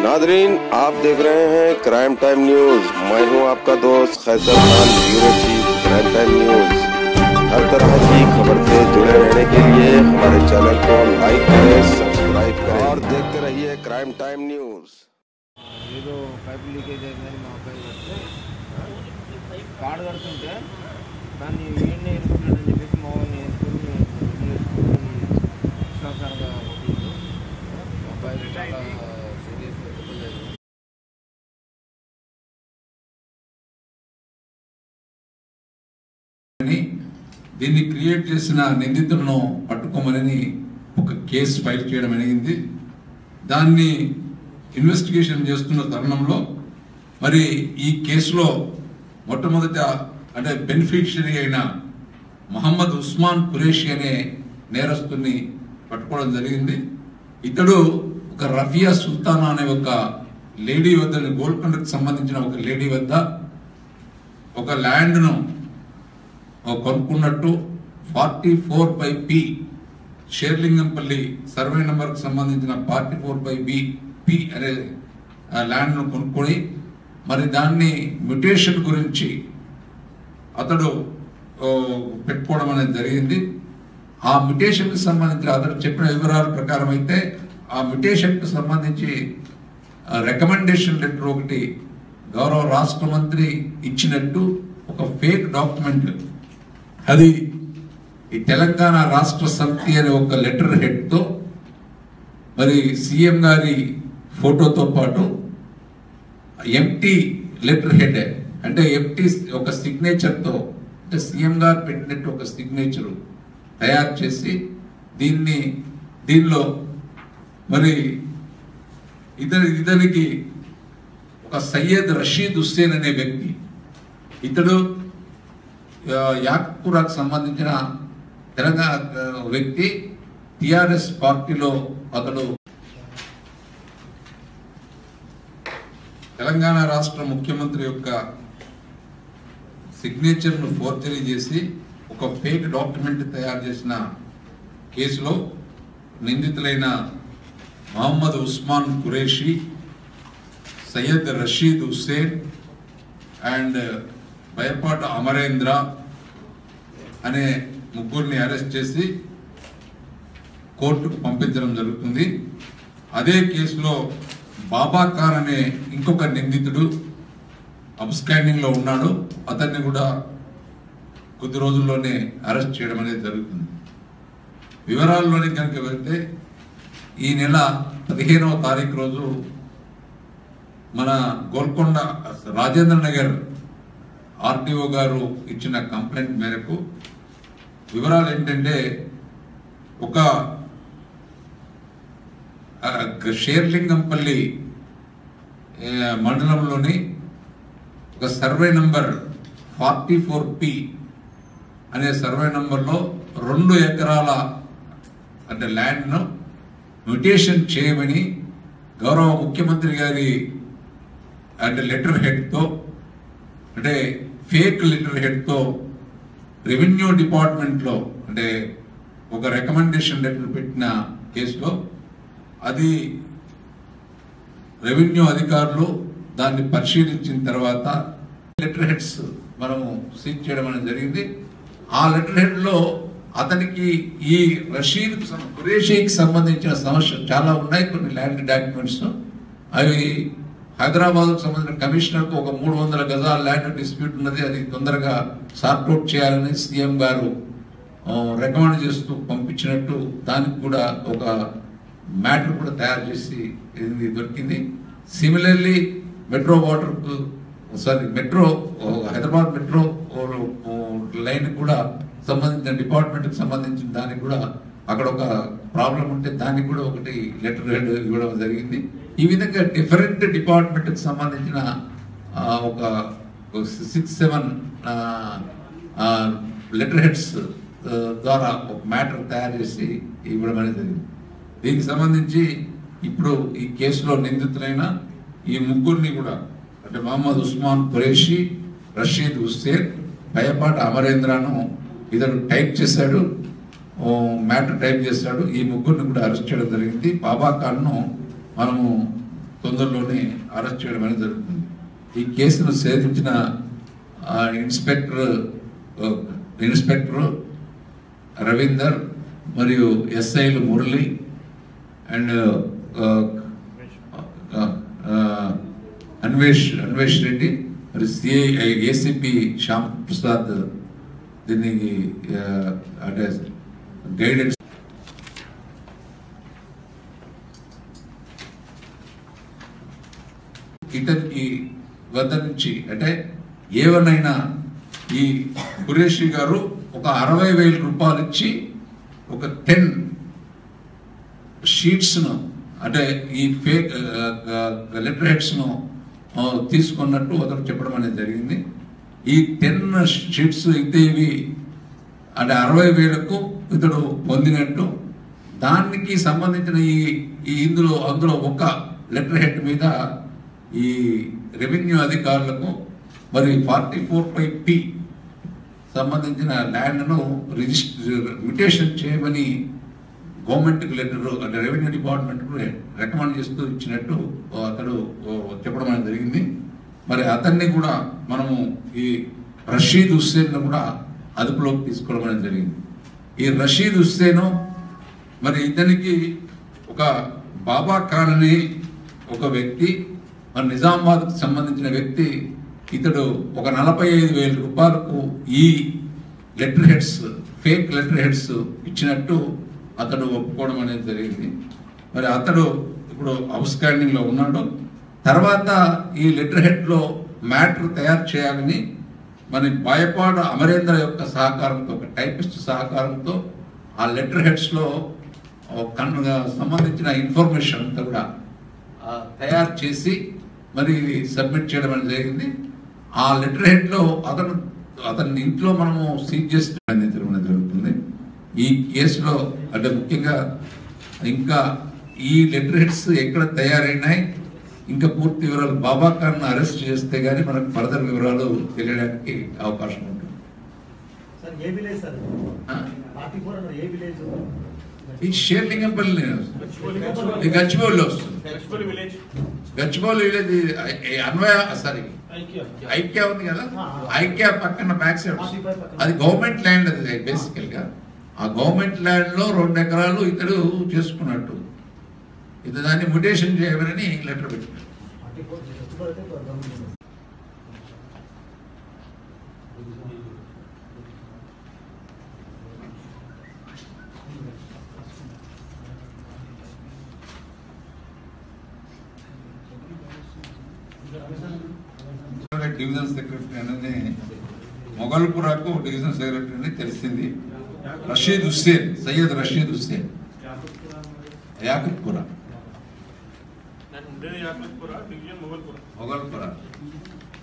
Nadreen आप देख रहे हैं क्राइम टाइम न्यूज मैं हूं आपका दोस्त Khaiser Khan bureau chief crime time news हर तरह की खबर से जुड़े रहने के लिए हमारे चैनल को लाइक करें सब्सक्राइब करें और देखते रहिए क्राइम टाइम न्यूज ఏదో పైప్ లీకేజ్ అయిందని మా అబ్బాయి చెప్తే కాడు కడుతుంటే దాన్ని వీడిని ఎరుకున్నాడని చెప్పేసి మా వాడిని వేసుకొని వేసుకొని ఇష్టానుసారంగా కొట్టిండు మా అబ్బాయికి చాలా సీరియస్ దెబ్బలు అని దీన్ని క్రియేట్ చేసిన నిందితులను పట్టుకోమని ఒక కేసు ఫైల్ చేయడం జరిగింది దాన్ని ఇన్వెస్టిగేషన్ చేస్తున్న తరుణంలో మరి ఈ కేసులో మొట్టమొదట అంటే బెనిఫిషియరీ అయిన మహమ్మద్ ఉస్మాన్ ఖురేషి అనే నేరస్తుని పట్టుకోవడం జరిగింది ఇతడు ఒక రఫియా సుల్తానా అనే ఒక లేడీ వద్ద గోల్కొండకు సంబంధించిన ఒక లేడీ వద్ద ఒక ల్యాండ్ను కొనుక్కున్నట్టు forty four by P Serilingampally survey నంబర్కి సంబంధించిన forty four by B P అనే ఆ ల్యాండ్ను కొనుక్కొని మరి దాన్ని మ్యుటేషన్ గురించి అతడు ఓ, పెట్టుకోవడం అనేది జరిగింది ఆ మ్యుటేషన్కి సంబంధించి అతడు చెప్పిన వివరాల ప్రకారం అయితే ఆ మ్యుటేషన్కి సంబంధించి రికమెండేషన్ లెటర్ ఒకటి గౌరవ రాష్ట్ర మంత్రి ఇచ్చినట్టు ఒక ఫేక్ డాక్యుమెంట్ అది ఈ తెలంగాణ రాష్ట్ర సమితి అనే ఒక లెటర్ హెడ్తో మరి సీఎం గారి ఫోటోతో పాటు ఎంటీ లెటర్ హెడ్ అంటే ఎంటీ ఒక సిగ్నేచర్తో అంటే సీఎం గారు పెట్టినట్టు ఒక సిగ్నేచర్ తయారు చేసి దీన్ని దీనిలో మరి ఇతని ఇతనికి ఒక సయ్యద్ రషీద్ హుస్సేన్ అనే వ్యక్తి ఇతడు ఆ, యాక్పురాకు సంబంధించిన తెలంగాణ ఆ, వ్యక్తి టిఆర్ఎస్ పార్టీలో అతడు తెలంగాణ రాష్ట్ర ముఖ్యమంత్రి యొక్క సిగ్నేచర్ను ఫోర్జరీ చేసి ఒక ఫేక్ డాక్యుమెంట్ తయారు చేసిన కేసులో నిందితులైన మహమ్మద్ ఉస్మాన్ ఖురేషి సయ్యద్ రషీద్ హుస్సేన్ అండ్ బయపాట అమరేంద్ర అనే ముగ్గురిని అరెస్ట్ చేసి కోర్టుకు పంపించడం జరుగుతుంది అదే కేసులో బాబా ఖాన్ అనే ఇంకొక నిందితుడు అబ్స్కాండింగ్ లో ఉన్నాడు అతన్ని కూడా కొద్ది రోజుల్లోనే అరెస్ట్ చేయడం అనేది జరుగుతుంది వివరాల్లోని కనుక వెళ్తే ఈ నెల పదిహేనవ తారీఖు రోజు మన గోల్కొండ రాజేంద్ర నగర్ ఆర్టీఓ గారు ఇచ్చిన కంప్లైంట్ మేరకు వివరాలు ఏంటంటే ఒక ఆ, షేర్లింగంపల్లి ఏ, మండలంలోని ఒక survey number forty four P అనే సర్వే నంబర్లో రెండు ఎకరాల అంటే ల్యాండ్ను మ్యుటేషన్ చేయమని గౌరవ ముఖ్యమంత్రి గారి అంటే లెటర్ హెడ్తో అంటే ఫేక్ లెటర్ హెడ్తో రెవెన్యూ డిపార్ట్మెంట్లో అంటే ఒక రికమెండేషన్ లెటర్ పెట్టిన కేసులో అది రెవెన్యూ అధికారులు దాన్ని పరిశీలించిన తర్వాత లెటర్ హెడ్స్ మనము సీజ్ చేయడం అనేది జరిగింది ఆ లెటర్ హెడ్ లో అతనికి ఈ రషీద్ ఖురేషీకి సంబంధించిన సమస్యలు చాలా ఉన్నాయి కొన్ని ల్యాండ్ డాక్యుమెంట్స్ అవి హైదరాబాద్ సంబంధించిన కమిషనర్ కు ఒక మూడు వందల గజాల ల్యాండ్ డిస్ప్యూట్ ఉన్నది అది తొందరగా సార్ట్అవుట్ చేయాలని సీఎం గారు రికమెండ్ చేస్తూ పంపించినట్టు దానికి కూడా ఒక మ్యాటర్ కూడా తయారు చేసి ఇది దొరికింది similarly metro water sorry metro Hyderabad metro line కూడా సంబంధించిన డిపార్ట్మెంట్ కి సంబంధించిన దానికి కూడా అక్కడ ఒక ప్రాబ్లం ఉంటే దానికి కూడా ఒకటి లెటర్ హెడ్ ఇవ్వడం జరిగింది ఈ విధంగా డిఫరెంట్ డిపార్ట్మెంట్ కి సంబంధించిన ఆ, ఒక సిక్స్ సెవెన్ లెటర్ హెడ్స్ ద్వారా ఒక మ్యాటర్ తయారు చేసి ఇవ్వడం అనేది జరిగింది దీనికి సంబంధించి ఇప్పుడు ఈ కేసులో నిందితులైన ఈ ముగ్గురిని కూడా అంటే మహమ్మద్ ఉస్మాన్ ఖురేషి రషీద్ హుస్సేన్ భయపాట అమరేంద్రను ఇతడు టైప్ చేశాడు ఓ మ్యాటర్ టైప్ చేశాడు ఈ ముగ్గురిని కూడా అరెస్ట్ చేయడం జరిగింది బాబా ఖాన్ను మనము తొందరలోనే అరెస్ట్ చేయడం అనేది జరుగుతుంది ఈ కేసును ఛేదించిన ఆ, ఇన్స్పెక్టర్ ఆ, ఇన్స్పెక్టర్ రవీందర్ మరియు ఎస్ఐలు మురళి అండ్ ఆ, ఆ, ఆ, అన్వేష్ అన్వేష్ రెడ్డి మరి సిఐ ఏసీపీ శ్యామ్ ప్రసాద్ దీనికి ఆ, అంటే గైడెన్స్ ఇతనికి వద్ద నుంచి అంటే ఏవనైనా ఈ ఖురేషి గారు ఒక అరవై వేల రూపాయలు ఇచ్చి ఒక టెన్ షీట్స్ ను అంటే ఈ ఫేక్ లెటర్ హెడ్స్ ను ఆ, తీసుకున్నట్టు అతను చెప్పడం అనేది జరిగింది ఈ టెన్ షీట్స్ అయితే ఇవి అంటే అరవై వేలకు ఇతడు పొందినట్టు దానికి సంబంధించిన ఈ ఈ ఇందులో అందులో ఒక లెటర్ హెడ్ మీద ఈ రెవెన్యూ అధికారులకు మరి ఫార్టీ ఫోర్ బై పి సంబంధించిన ల్యాండ్ను రిజిస్టర్ మ్యుటేషన్ చేయమని గవర్నమెంట్కి లెటర్ అంటే రెవెన్యూ డిపార్ట్మెంట్కు రికమెండ్ చేస్తూ ఇచ్చినట్టు అతడు చెప్పడం అనేది జరిగింది మరి అతన్ని కూడా మనము ఈ రషీద్ హుస్సేన్ కూడా అదుపులోకి తీసుకోవడం అనేది జరిగింది ఈ రషీద్ హుస్సేను మరి ఇతనికి ఒక బాబా ఖాన్ అనే ఒక వ్యక్తి మరి నిజామాబాద్కు సంబంధించిన వ్యక్తి ఇతడు ఒక నలభై ఐదు వేల రూపాయలకు ఈ letter heads fake letter heads ఇచ్చినట్టు అతడు ఒప్పుకోవడం అనేది జరిగింది మరి అతడు ఇప్పుడు అవుట్స్టాండింగ్ లో ఉన్నాడు తర్వాత ఈ లెటర్ హెడ్ లో మ్యాటర్ తయారు చేయాలని మరి బాయపాడు అమరేంద్ర యొక్క సహకారంతో ఒక టైపిస్ట్ సహకారంతో ఆ లెటర్ హెడ్స్ లో ఒక కన్- సంబంధించిన ఇన్ఫర్మేషన్ అంతా కూడా ఆ, తయారు చేసి మరి ఇది సబ్మిట్ చేయడం అనేది జరిగింది ఆ లెటర్ హెడ్ లో అతను అతని ఇంట్లో మనము సీజ్ చేసి అందించడం అనేది జరుగుతుంది ఈ కేసులో అంటే ముఖ్యంగా ఇంకా ఈ లెటర్ హెడ్స్ ఎక్కడ తయారైనాయి ఇంకా పూర్తి వివరాలు బాబా ఖాన్ అరెస్ట్ చేస్తే గానీ మనకు ఫర్దర్ వివరాలు తెలియడానికి అవకాశం ఉంటుంది సార్ ఏ విలేజ్ సార్ ఆ? ఫార్టీ ఫోర్ అన్నారు ఏ విలేజ్ ఈ షేర్లింగంపల్లి ఈ గచ్చిబౌలిలో వస్తుంది గచ్చిబౌలి విలేజ్ గచ్చిబౌలి విలేజ్ ఈ అన్వయ సారీ ఐక్య ఉంది కదా ఐక్య పక్కన బ్యాక్ సైడ్ వస్తుంది. అది గవర్నమెంట్ ల్యాండ్ అది బేసికల్ గా ఆ గవర్నమెంట్ ల్యాండ్ లో రెండు ఎకరాలు ఇతడు చేసుకున్నట్టు ఇది దాన్ని ముటేషన్ చేయమని లెటర్ పెట్టారు ఫార్టీ ఫోర్ గచ్చిబౌలి అయితే గవర్నమెంట్ డివిజన్ సెక్రటరీ అనేది మొగల్పురాకు డివిజన్ సెక్రటరీ అని తెలిసింది రషీద్ హుస్సేన్ సయ్యద్ రషీద్ హుస్సేన్ యాకుత్పురా నేను ఉండేది యాకత్పుర డివిజన్ మొగల్పుర మొగల్పురా